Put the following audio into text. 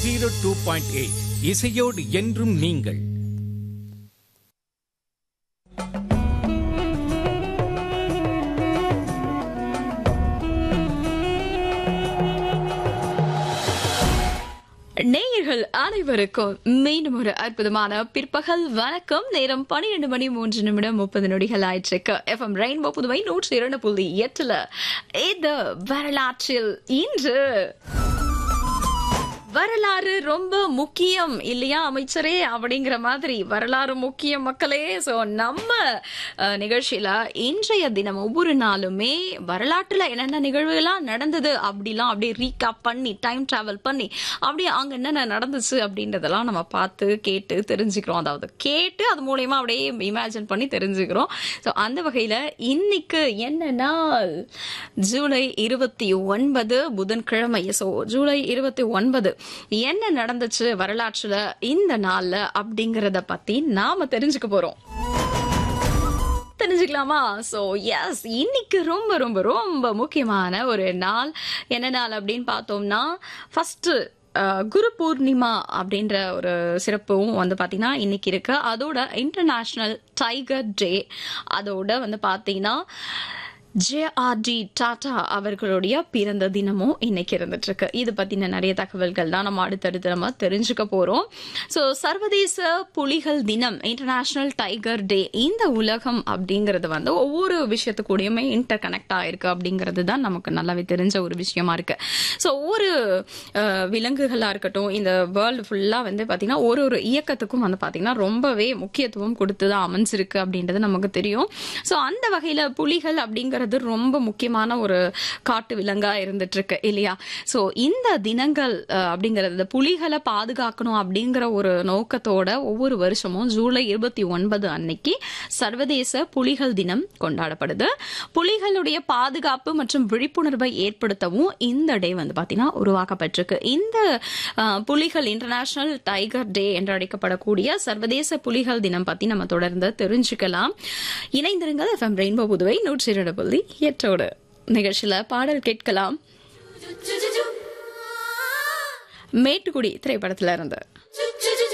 zero two point eight இசையோடு என்றும் நீங்கள் நேயர்கள் அனைவருக்கும் மீண்டும் ஒரு அற்புதமான பிற்பகல் வணக்கம் நேரம் பன்னிரண்டு மணி மூன்று நிமிடம் முப்பது நொடிகள் ஆயிற்றுக்கு எஃப்எம் ரெயின்போ புதுவை நூற்றி இரண்டு புள்ளி எட்டுல இது வரலாற்றில் இன்று வரலாறு ரொம்ப முக்கியம் இல்லையா அமைச்சரே அப்படிங்கிற மாதிரி வரலாறு முக்கியம் மக்களே சோ நம்ம அஹ், நிகழ்ச்சியில இன்றைய தினம் ஒவ்வொரு நாளுமே வரலாற்றுல என்னென்ன நிகழ்வுகள்லாம் நடந்தது அப்படிலாம் அப்படியே ரீகாப் பண்ணி டைம் டிராவல் பண்ணி அப்படியே அங்க என்னென்ன நடந்துச்சு அப்படின்றதெல்லாம் நம்ம பார்த்து கேட்டு தெரிஞ்சுக்கிறோம் அதாவது கேட்டு அது மூலயமா அப்படியே இமேஜின் பண்ணி தெரிஞ்சுக்கிறோம் ஸோ அந்த வகையில இன்னைக்கு என்ன நாள் ஜூலை இருபத்தி ஒன்பது புதன்கிழமை ஸோ ஜூலை இருபத்தி ஒன்பது என்ன நடந்துச்சு வரலாற்றுல இந்த நாள்ல அப்படிங்கறத பத்தி நாம தெரிஞ்சுக்க போறோம் தெரிஞ்சுக்கலாமா சோ எஸ் இன்னைக்கு ரொம்ப ரொம்ப ரொம்ப முக்கியமான ஒரு நாள் என்ன நாள் அப்படின்னு பார்த்தோம்னா ஃபர்ஸ்ட் குரு பூர்ணிமா அப்படின்ற ஒரு சிறப்பும் வந்து பார்த்தீங்கன்னா இன்னைக்கு இருக்கு அதோட இன்டர்நேஷ்னல் டைகர் டே அதோட வந்து பார்த்தீங்கன்னா ஜேஆர்டி டாடா அவர்களுடைய பிறந்த தினமும் இன்னைக்கு இருந்துட்டு இருக்கு இது பத்தின நிறைய தகவல்கள் தான் நம்ம அடுத்தடுத்து நம்ம தெரிஞ்சுக்க போறோம் ஸோ சர்வதேச புலிகள் தினம் இன்டர்நேஷனல் டைகர் டே இந்த உலகம் அப்படிங்கிறது வந்து ஒவ்வொரு விஷயத்து கூடயுமே இன்டர் கனெக்ட் ஆயிருக்கு அப்படிங்கிறது தான் நமக்கு நல்லாவே தெரிஞ்ச ஒரு விஷயமா இருக்கு ஸோ ஒவ்வொரு அஹ், விலங்குகளா இருக்கட்டும் இந்த வேர்ல்டு ஃபுல்லா வந்து பாத்தீங்கன்னா ஒரு ஒரு இயக்கத்துக்கும் வந்து பாத்தீங்கன்னா ரொம்பவே முக்கியத்துவம் கொடுத்து தான் அமைஞ்சிருக்கு அப்படின்றது நமக்கு தெரியும் ஸோ அந்த வகையில புலிகள் அப்படிங்கிறது ரொம்ப முக்கியமான ஒரு காட்டு விலங்கா இருந்துட்டு இருக்கு இல்லையா ஸோ இந்த தினங்கள் அஹ், அப்படிங்கிறது இந்த புலிகளை பாதுகாக்கணும் அப்படிங்கிற ஒரு நோக்கத்தோட ஒவ்வொரு வருஷமும் ஜூலை இருபத்தி ஒன்பது அன்னைக்கு சர்வதேச புலிகள் தினம் கொண்டாடப்படுது புலிகளுடைய பாதுகாப்பு மற்றும் விழிப்புணர்வை ஏற்படுத்தவும் இந்த டே வந்து பாத்தீங்கன்னா உருவாக்கப்பட்டிருக்கு இந்த அஹ், புலிகள் இன்டர்நேஷனல் டைகர் டே என்று அழைக்கப்படக்கூடிய சர்வதேச புலிகள் தினம் பத்தி நம்ம தொடர்ந்து தெரிஞ்சுக்கலாம் இணைந்திருங்கள் எஃப்எம் ரெயின்போ புதுவை நூற்றி இரண்டு புள்ளி எட்டோடு நிகழ்ச்சியில பாடல் கேட்கலாம் மேட்டுக்குடி திரைப்படத்துல இருந்து